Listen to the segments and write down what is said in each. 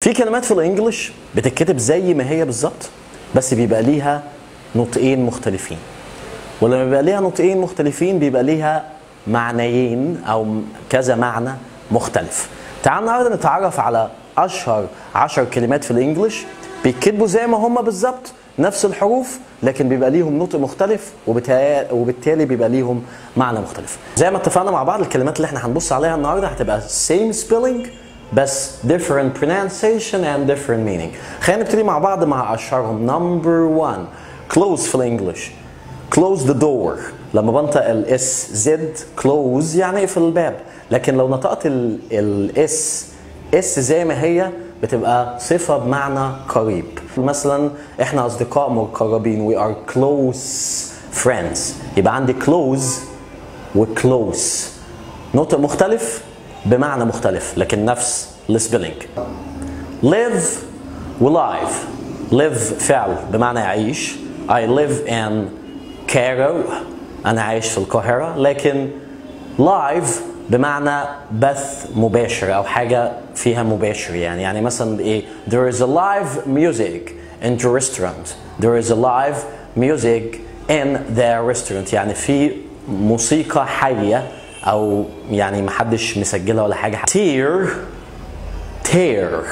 في كلمات في الانجليش بتتكتب زي ما هي بالظبط بس بيبقى ليها نطقين مختلفين ولما بيبقى ليها نطقين مختلفين بيبقى ليها معنيين او كذا معنى مختلف تعال النهارده نتعرف على اشهر عشر كلمات في الانجليش بيتكتبوا زي ما هم بالظبط نفس الحروف لكن بيبقى ليهم نطق مختلف وبالتالي وبالتالي بيبقى ليهم معنى مختلف زي ما اتفقنا مع بعض الكلمات اللي احنا هنبص عليها النهارده هتبقى same spelling بس different pronunciation and different meaning خلينا نبتدي مع بعض مع اشهرهم number one close في الانجليش close the door لما بنطق الاس زد close يعني اقفل الباب لكن لو نطقت الاس اس زي ما هي بتبقى صفة بمعنى قريب مثلا احنا اصدقاء مقربين we are close friends يبقى عندي close و close نطق مختلف بمعنى مختلف لكن نفس السبيلنج live و live live فعل بمعنى يعيش I live in Cairo أنا عايش في القاهرة لكن live بمعنى بث مباشر أو حاجة فيها مباشر يعني يعني مثلا إيه there is a live music in the restaurant there is a live music in the restaurant يعني في موسيقى حية أو يعني محدش مسجلها ولا حاجة tear tear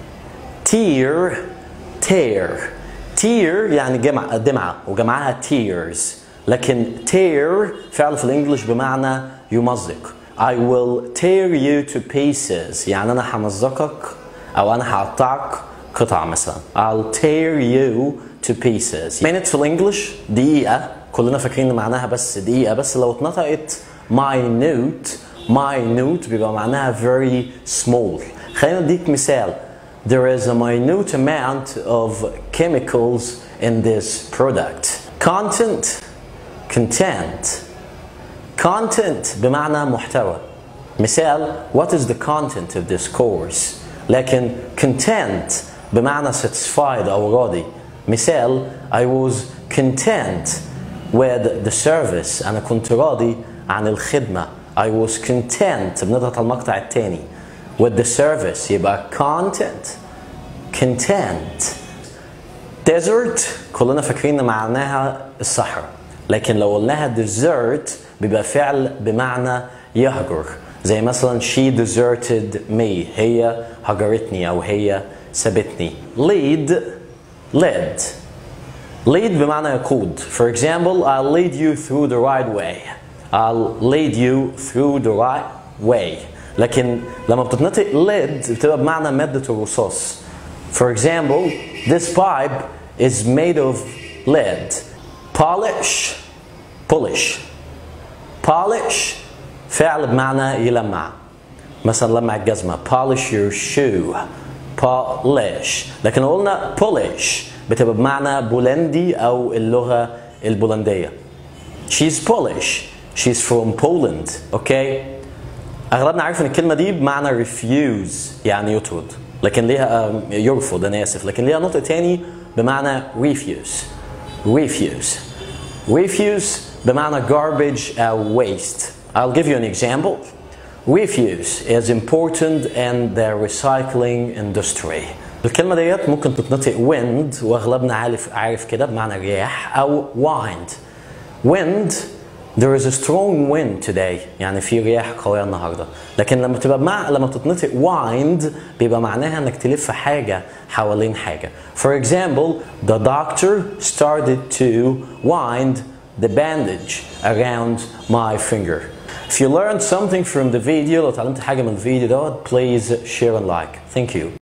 tear tear tear يعني جمع دمعة وجمعها tears لكن tear فعل في الانجليش بمعنى يمزق I will tear you to pieces يعني أنا همزقك أو أنا هقطعك قطع مثلا I'll tear you to pieces minute في الانجليش دقيقة كلنا فاكرين إن معناها بس دقيقة بس لو اتنطقت minute minute بيبقى معناها very small خلينا نديك مثال There is a minute amount of chemicals in this product. Content, content. Content بمعنى محتوى. مثال What is the content of this course? لكن content بمعنى satisfied أو راضي. مثال I was content with the service. أنا كنت راضي عن الخدمة. I was content بنضغط على المقطع الثاني. with the service يبقى content content desert كلنا فاكرين معناها الصحراء لكن لو قلناها desert بيبقى فعل بمعنى يهجر زي مثلا she deserted me هي هجرتني او هي سابتني lead led lead بمعنى يقود for example I'll lead you through the right way I'll lead you through the right way لكن لما بتتنطق lead بتبقى بمعنى مادة الرصاص. For example, this pipe is made of lead. Polish, polish. Polish فعل بمعنى يلمع. مثلا لمع الجزمة. Polish your shoe. Polish. لكن لو قلنا Polish بتبقى بمعنى بولندي أو اللغة البولندية. She's Polish. She's from Poland. Okay? اغلبنا عارف ان الكلمه دي بمعنى refuse يعني يطرد لكن ليها يرفض انا اسف لكن ليها نطق تاني بمعنى refuse refuse refuse بمعنى garbage او waste I'll give you an example refuse is important in the recycling industry الكلمة ديت ممكن تتنطق wind واغلبنا عارف عارف كده بمعنى رياح او wind wind There is a strong wind today يعني في رياح قوية النهاردة لكن لما تبقى مع لما تتنطق wind بيبقى معناها انك تلف حاجة حوالين حاجة For example the doctor started to wind the bandage around my finger If you learned something from the video لو اتعلمت حاجة من الفيديو دوت please share and like Thank you